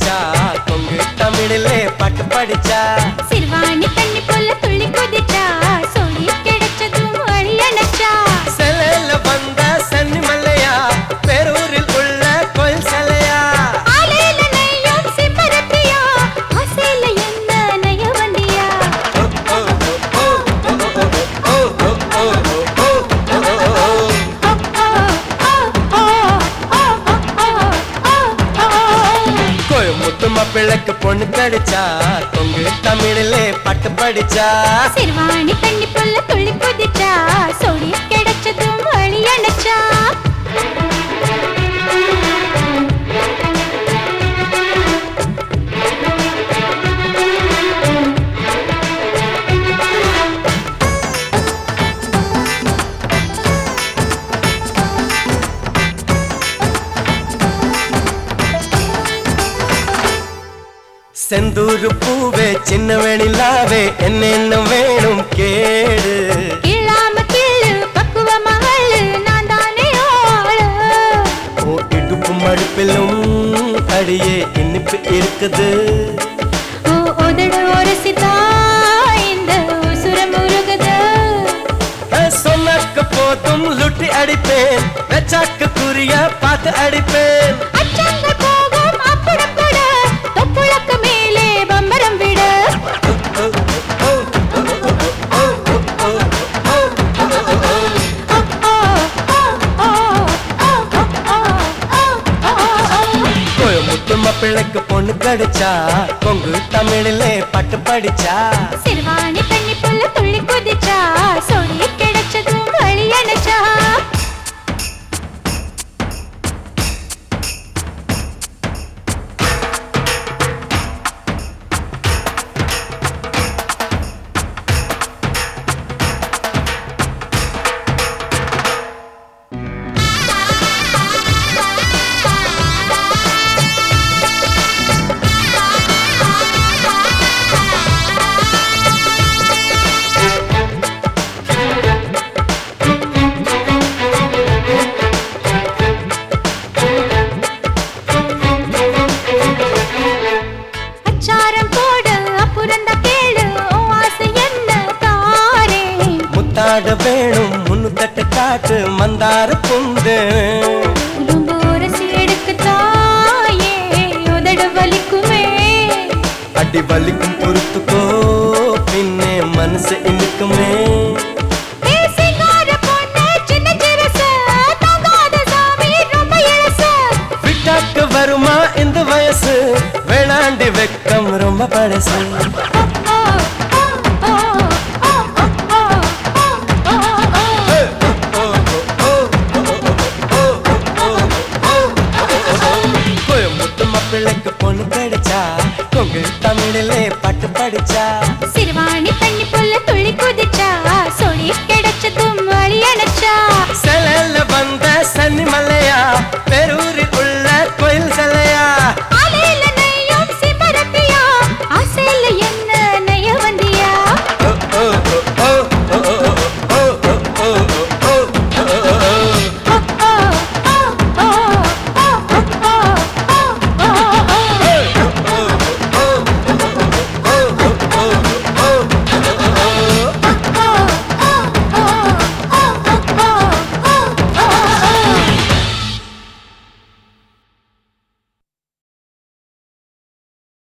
கிடைச்சா கொங்கு தமிழிலே பாட்டு படிச்சா சிறுவாணி தண்ணி போல துள்ளி குதிச்சா சொல்லி கிடைச்சதும் வழி அணைச்சா சிலையில வந்த சன்னி மல்லையா பேரூரில் உள்ள கோயில் சிலையா ஆலையில நெய்யும் சிம்பரத்தியா ஆசையில என்ன நெய்ய வண்டியா ஓ, ஓ, ஓ, ஓ, ஓ, ஓ, ஓ, ஓ, ஓ. கோயமுத்து மாப்பிள்ளைக்கு பொண்ணு கிடைச்சா கொங்கு தமிழிலே பாட்டு படிச்சா சிறுவாணி தண்ணி போல துள்ளி குதிச்சா சொல்லி கிடைச்சதும் வழி அணைச்சா செந்தூரு பூவே சின்ன வெணிலாவே என்னென்ன வேணும் கேடு இல்லாம கீழு பக்குவ மகளு நான் தானே ஆளு ஓ இடுப்பு மடுப்பிலும் அடியே இனிப்பு இருக்குது ஓ உதடு உரசிதா இந்த உசுர முருகுது நான் சொன்னாக்க போதும் லுட்டி அடிப்பேன் வெச்சாக்க குறிய பார்த்து அடிப்பேன் அச்சங்கள் போகும் அப்புறம் கூட தொப்புளக்கு மேலே பம்பரம் விடு ஓ, ஓ, ஓ, ஓ, ஓ, ஓ, ஓ, ஓ, ஓ. கோயமுத்து மாப்பிள்ளைக்கு பொண்ணு கிடைச்சா கொங்கு தமிழிலே பாட்டு படிச்சா சிறுவாணி தண்ணி போல துள்ளி குதிச்சா சொல்லி கிடைச்சதும் வழி அணைச்சா அச்சாரம் போடு அப்புறம் தான் கேளு உன் ஆசை என்ன தாரே முத்தாட வேணும் முன்னுத்தட்டு காட்டு மந்தார புந்து ரொம்ப உரசி எடுக்கு தாயே உதடு வலிக்குமே அடி வலிக்கும் பொறுத்துக்கோ பின்னே மனசு இனிக்குமே ஏ சிங்கார பொண்ணு சின்ன சிறுசு தங்காத சாமி ரொம்ப இளசு விட்டாக்கு வருமா இந்த வயசு வேணாண்டி வெக்கம் ரொம்ப பழசு ஓ, ஓ, ஓ, ஓ, ஓ, ஓ, ஓ, ஓ, ஓ. கோயமுத்து மாப்பிள்ளைக்கு பொண்ணு கிடைச்சா கொங்கு தமிழிலே பாட்டு படிச்சா